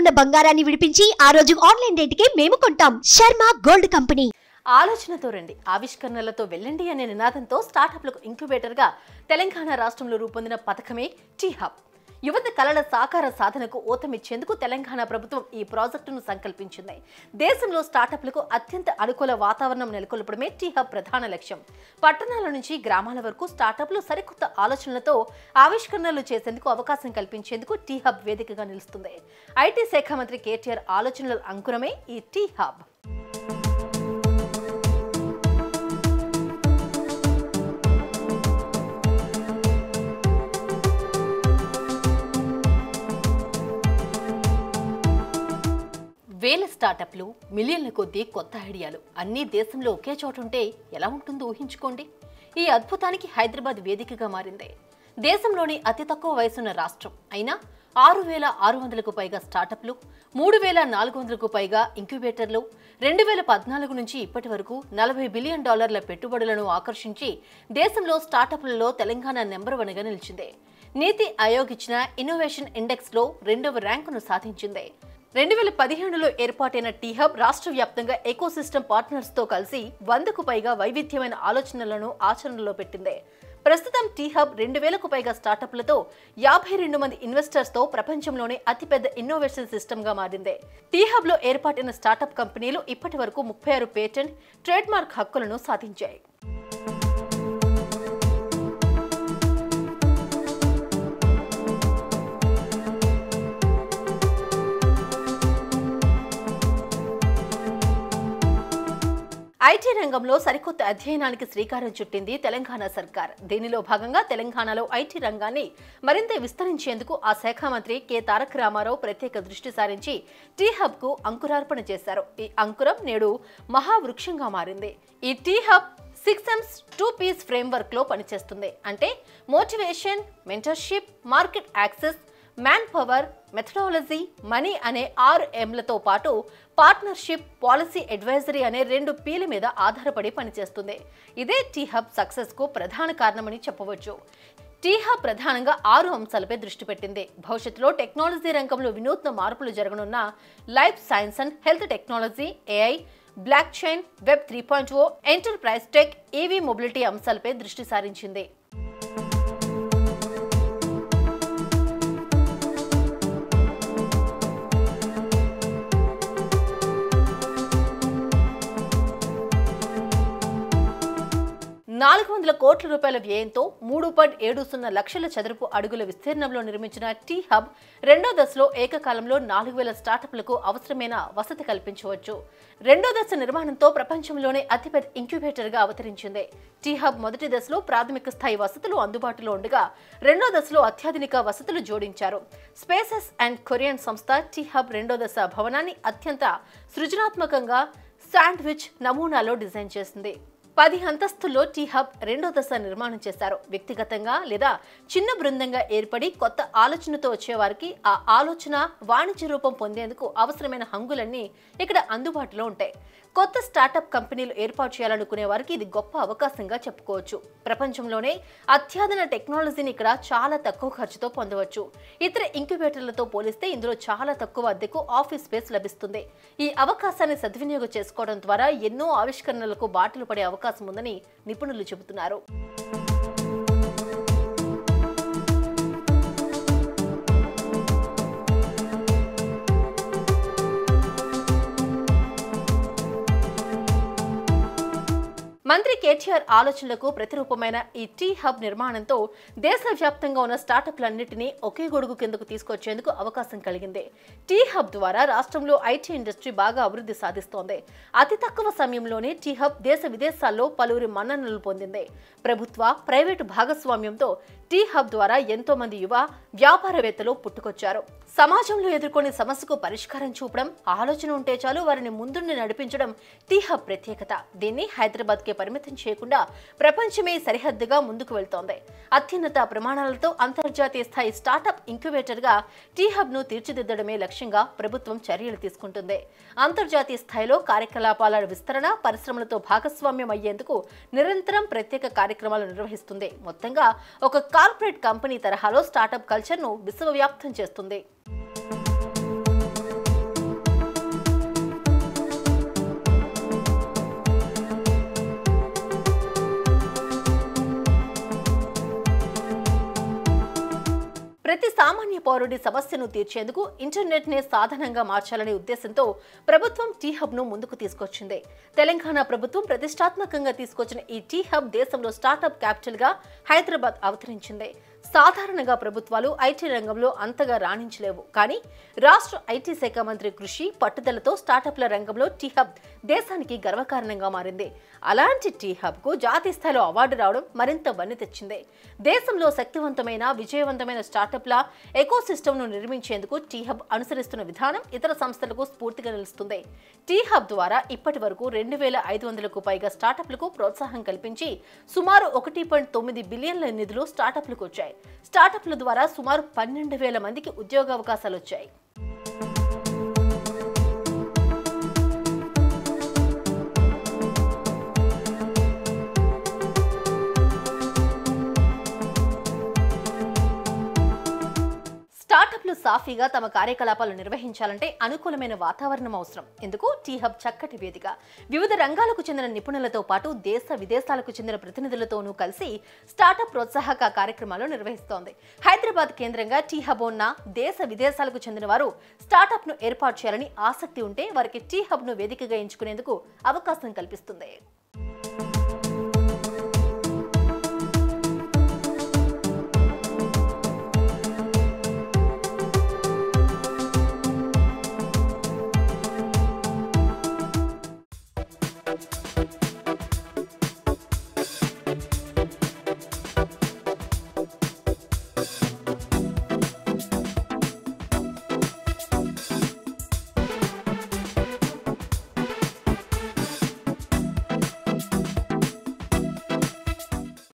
ఉన్న బంగారాన్ని విడిపించి ఆ రోజు ఆన్లైన్ రేటుకే మేము కొంటాం శర్మ గోల్డ్ కంపెనీ ఆలోచనతో రండి ఆవిష్కరణలతో వెళ్ళండి అనే నినాదంతో స్టార్టప్లకు ఇంక్యుబేటర్గా తెలంగాణ రాష్ట్రంలో రూపొందిన పథకమే టీ హబ్ యువత కళల సాకార సాధనకు ఊతమిచ్చేందుకు తెలంగాణ ప్రభుత్వం ఈ ప్రాజెక్టును సంకల్పించింది దేశంలో స్టార్టప్లకు అత్యంత అనుకూల వాతావరణం నెలకొల్పడమే టీ హబ్ ప్రధాన లక్ష్యం పట్టణాల నుంచి గ్రామాల వరకు స్టార్టప్లు సరికొత్త ఆలోచనలతో ఆవిష్కరణలు చేసేందుకు అవకాశం కల్పించేందుకు టీ హబ్ వేదికగా నిలుస్తుంది ఐటీ శాఖ మంత్రి కేటీఆర్ ఆలోచనల అంకురమే ఈ టీ హబ్ వేల స్టార్టప్లు మిలియన్ల కొద్దీ కొత్త ఐడియాలు అన్నీ దేశంలో ఒకే చోట ఉంటే ఎలా ఉంటుందో ఊహించుకోండి ఈ అద్భుతానికి హైదరాబాద్ వేదికగా మారింది దేశంలోని అతి తక్కువ వయసున్న రాష్ట్రం అయినా ఆరు వేల ఆరు వందలకు పైగా స్టార్టప్లు మూడు వేల నాలుగు వందలకు పైగా ఇంక్యుబేటర్లు రెండు వేల పద్నాలుగు నుంచి ఇప్పటి వరకు నలభై బిలియన్ డాలర్ల పెట్టుబడులను ఆకర్షించి దేశంలో స్టార్టప్లలో తెలంగాణ నెంబర్ వన్గా నిలిచింది నీతి ఆయోగ్ ఇచ్చిన ఇన్నోవేషన్ ఇండెక్స్ లో రెండవ ర్యాంకును సాధించింది రెండు వేల పదిహేనులో ఏర్పాటైన టీ హబ్ రాష్ట్ర వ్యాప్తంగా ఎకోసిస్టమ్ పార్ట్నర్స్ తో కలిసి వందకు పైగా వైవిధ్యమైన ఆలోచనలను ఆచరణలో పెట్టింది ప్రస్తుతం టీ హబ్ రెండు వేలకు పైగా స్టార్టప్లతో యాభై రెండు మంది ఇన్వెస్టర్స్ తో ప్రపంచంలోనే అతిపెద్ద ఇన్నోవేషన్ సిస్టమ్ గా మారింది టీ హబ్ లో ఏర్పాటైన స్టార్టప్ కంపెనీలు ఇప్పటి వరకు ముప్పై ఆరు పేటెంట్ ట్రేడ్ మార్క్ హక్కులను సాధించాయి ఐటీ రంగంలో సరికొత్త అధ్యయనానికి శ్రీకారం చుట్టింది తెలంగాణ సర్కార్ దీనిలో భాగంగా తెలంగాణలో ఐటీ రంగాన్ని మరింత విస్తరించేందుకు ఆ శాఖ మంత్రి కె తారక రామారావు ప్రత్యేక దృష్టి సారించి టీ హబ్ కు అంకురార్పణ చేశారు ఈ అంకురం నేడు మహావృక్షంగా మారింది ఈ T hub six Ms two Ps framework లో పనిచేస్తుంది అంటే motivation mentorship market access manpower methodology money అనే ఆరు ఎంలతో పాటు పార్ట్నర్షిప్ పాలసీ అడ్వైజరీ అనే రెండు పీల మీద ఆధారపడి పనిచేస్తుంది ఇదే టీ హబ్ సక్సెస్ కు ప్రధాన కారణమని చెప్పవచ్చు టీ హబ్ ప్రధానంగా ఆరు అంశాలపై దృష్టి పెట్టింది భవిష్యత్తులో టెక్నాలజీ రంగంలో వినూత్న మార్పులు జరగనున్న life science and health technology AI blockchain web three point O enterprise tech EV mobility అంశాలపై దృష్టి సారించింది నాలుగు వందల కోట్ల రూపాయల వ్యయంతో మూడు పాయింట్ ఏడు సున్నా లక్షల చదరపు అడుగుల విస్తీర్ణంలో నిర్మించిన టీ హబ్ రెండో దశలో ఏకకాలంలో నాలుగు వేల స్టార్టప్లకు అవసరమైన వసతి కల్పించవచ్చు రెండో దశ నిర్మాణంతో ప్రపంచంలోనే అతిపెద్ద ఇంక్యుబేటర్గా అవతరించింది టీ హబ్ మొదటి దశలో ప్రాథమిక స్థాయి వసతులు అందుబాటులో ఉండగా రెండో దశలో అత్యాధునిక వసతులు జోడించారు స్పేసెస్ అండ్ కొరియన్ సంస్థ టీ హబ్ రెండో దశ భవనాన్ని అత్యంత సృజనాత్మకంగా శాండ్విచ్ నమూనాలో డిజైన్ చేసింది పది అంతస్తుల్లో టీ హబ్ రెండో దశ నిర్మాణం చేశారు వ్యక్తిగతంగా లేదా చిన్న బృందంగా ఏర్పడి కొత్త ఆలోచనతో వచ్చేవారికి ఆ ఆలోచన వాణిజ్య రూపం పొందేందుకు అవసరమైన హంగులన్నీ ఇక్కడ అందుబాటులో ఉంటాయి కొత్త స్టార్టప్ కంపెనీలు ఏర్పాటు చేయాలనుకునే వారికి ఇది గొప్ప అవకాశంగా చెప్పుకోవచ్చు ప్రపంచంలోనే అత్యాధున టెక్నాలజీని ఇక్కడ చాలా తక్కువ ఖర్చుతో పొందవచ్చు ఇతర ఇంక్యుబేటర్లతో పోలిస్తే ఇందులో చాలా తక్కువ అద్దెకు ఆఫీస్ స్పేస్ లభిస్తుంది ఈ అవకాశాన్ని సద్వినియోగం చేసుకోవడం ద్వారా ఎన్నో ఆవిష్కరణలకు బాటలు పడే అవకాశం ఉందని నిపుణులు చెబుతున్నారు మంత్రి కేటీఆర్ ఆలోచనలకు ప్రతిరూపమైన ఈ టీ హబ్ నిర్మాణంతో దేశవ్యాప్తంగా ఉన్న స్టార్టప్లన్నింటినీ ఒకే గొడుగు కిందకు తీసుకొచ్చేందుకు అవకాశం కలిగింది టీ హబ్ ద్వారా రాష్ట్రంలో ఐటీ ఇండస్ట్రీ బాగా అభివృద్ధి సాధిస్తోంది అతి తక్కువ సమయంలోనే టీ హబ్ దేశ విదేశాల్లో పలువురి మన్ననలు పొందింది ప్రభుత్వ ప్రైవేటు భాగస్వామ్యంతో టీ హబ్ ద్వారా ఎంతో మంది యువ వ్యాపారవేత్తలు పుట్టుకొచ్చారు సమాజంలో ఎదుర్కొనే సమస్యకు పరిష్కారం చూపడం ఆలోచన ఉంటే చాలు వారిని ముందుండి నడిపించడం టీ హబ్ ప్రత్యేకత దీన్ని హైదరాబాద్ కి పరిమితం చేయకుండా ప్రపంచమే సరిహద్దుగా ముందుకు వెళ్తోంది అత్యున్నత ప్రమాణాలతో అంతర్జాతీయ స్థాయి స్టార్టప్ ఇంక్యుబేటర్ గా టీ హబ్ ను తీర్చిదిద్దడమే లక్ష్యంగా ప్రభుత్వం చర్యలు తీసుకుంటుంది అంతర్జాతీయ స్థాయిలో కార్యకలాపాల విస్తరణ పరిశ్రమలతో భాగస్వామ్యం అయ్యేందుకు నిరంతరం ప్రత్యేక కార్యక్రమాలు నిర్వహిస్తుంది మొత్తంగా ఒక కార్పొరేట్ కంపెనీ తరహాలో స్టార్టప్ కల్చర్ ను విశ్వవ్యాప్తం చేస్తుంది పౌరుడి సమస్యను తీర్చేందుకు ఇంటర్నెట్ నే సాధనంగా మార్చాలనే ఉద్దేశంతో ప్రభుత్వం టీ హబ్ ను ముందుకు తీసుకొచ్చింది తెలంగాణ ప్రభుత్వం ప్రతిష్టాత్మకంగా తీసుకొచ్చిన ఈ టీ హబ్ దేశంలో స్టార్టప్ క్యాపిటల్ గా హైదరాబాద్ అవతరించింది సాధారణంగా ప్రభుత్వాలు ఐటీ రంగంలో అంతగా రాణించలేవు కానీ రాష్ట్ర ఐటీ శాఖ మంత్రి కృషి పట్టుదలతో స్టార్టప్ల రంగంలో టీ హబ్ దేశానికి గర్వకారణంగా మారింది అలాంటి టీ హబ్ కు జాతీయ స్థాయిలో అవార్డు రావడం మరింత వన్నె తెచ్చింది దేశంలో శక్తివంతమైన విజయవంతమైన స్టార్టప్ల ఎకో ను నిర్మించేందుకు టీ హబ్ అనుసరిస్తున్న విధానం ఇతర సంస్థలకు స్ఫూర్తిగా నిలుస్తుంది టీ హబ్ ద్వారా ఇప్పటి వరకు రెండు వేల ఐదు వందలకు పైగా స్టార్టప్లకు ప్రోత్సాహం కల్పించి సుమారు ఒకటి పాయింట్ తొమ్మిది బిలియన్ల నిధులు స్టార్టప్లకు వచ్చాయి స్టార్టప్ల ద్వారా సుమారు పన్నెండు వేల మందికి ఉద్యోగావకాశాలు వచ్చాయి స్టార్టప్లు సాఫీగా తమ కార్యకలాపాలు నిర్వహించాలంటే అనుకూలమైన వాతావరణం అవసరం ఎందుకు టీ హబ్ చక్కటి వేదిక వివిధ రంగాలకు చెందిన నిపుణులతో పాటు దేశ విదేశాలకు చెందిన ప్రతినిధులతోనూ కలిసి స్టార్టప్ ప్రోత్సాహక కార్యక్రమాలు నిర్వహిస్తోంది హైదరాబాద్ కేంద్రంగా టీ హబ్ ఉన్న దేశ విదేశాలకు చెందిన వారు స్టార్టప్ ను ఏర్పాటు చేయాలని ఆసక్తి ఉంటే వారికి టీ హబ్ ను వేదికగా ఎంచుకునేందుకు అవకాశం కల్పిస్తుంది